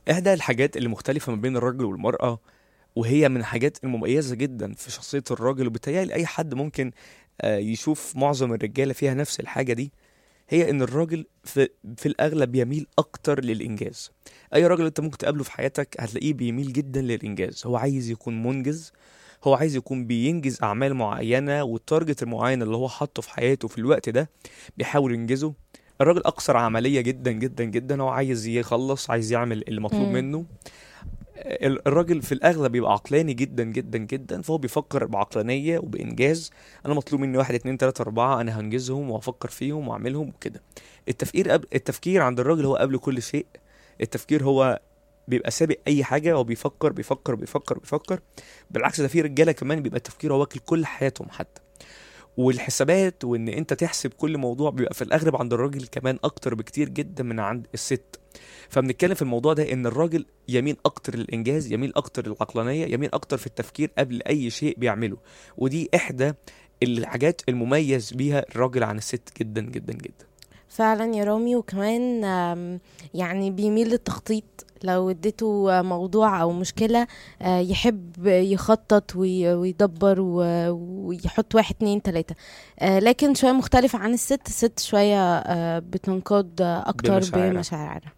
إحدى الحاجات اللي مختلفة ما بين الراجل والمرأة وهي من الحاجات المميزة جدا في شخصية الراجل وبالتالي أي حد ممكن آه، يشوف معظم الرجالة فيها نفس الحاجة دي هي إن الراجل في, في الأغلب يميل أكتر للإنجاز أي راجل أنت ممكن تقابله في حياتك هتلاقيه بيميل جدا للإنجاز هو عايز يكون منجز هو عايز يكون بينجز أعمال معينة والتارجت المعين اللي هو حاطه في حياته في الوقت ده بيحاول ينجزه الراجل أكثر عملية جدا جدا جدا هو عايز يخلص عايز يعمل اللي مطلوب مم. منه ال- الراجل في الاغلب بيبقى عقلاني جدا جدا جدا فهو بيفكر بعقلانيه وبانجاز انا مطلوب مني واحد اتنين تلاته اربعه انا هنجزهم وافكر فيهم واعملهم وكده التفكير قبل التفكير عند الراجل هو قبل كل شيء التفكير هو بيبقى سابق اي حاجه هو بيفكر بيفكر بيفكر بيفكر بالعكس ده في رجاله كمان بيبقى التفكير هو واكل كل حياتهم حتى والحسابات وان انت تحسب كل موضوع بيبقى في الاغلب عند الراجل كمان اكتر بكتير جدا من عند الست فبنتكلم في الموضوع ده ان الراجل يميل اكتر للانجاز يميل اكتر للعقلانيه يميل اكتر في التفكير قبل اي شيء بيعمله ودي احدى الحاجات المميز بيها الراجل عن الست جدا جدا جدا فعلا يا رامي وكمان آم، يعني بيميل للتخطيط لو اديته موضوع او مشكلة آه، يحب يخطط وي- ويدبر و- ويحط واحد اتنين تلاتة آه، لكن شوية مختلف عن الست الست شوية آه، بتنقاد اكتر بمشاعرها. بمشاعرها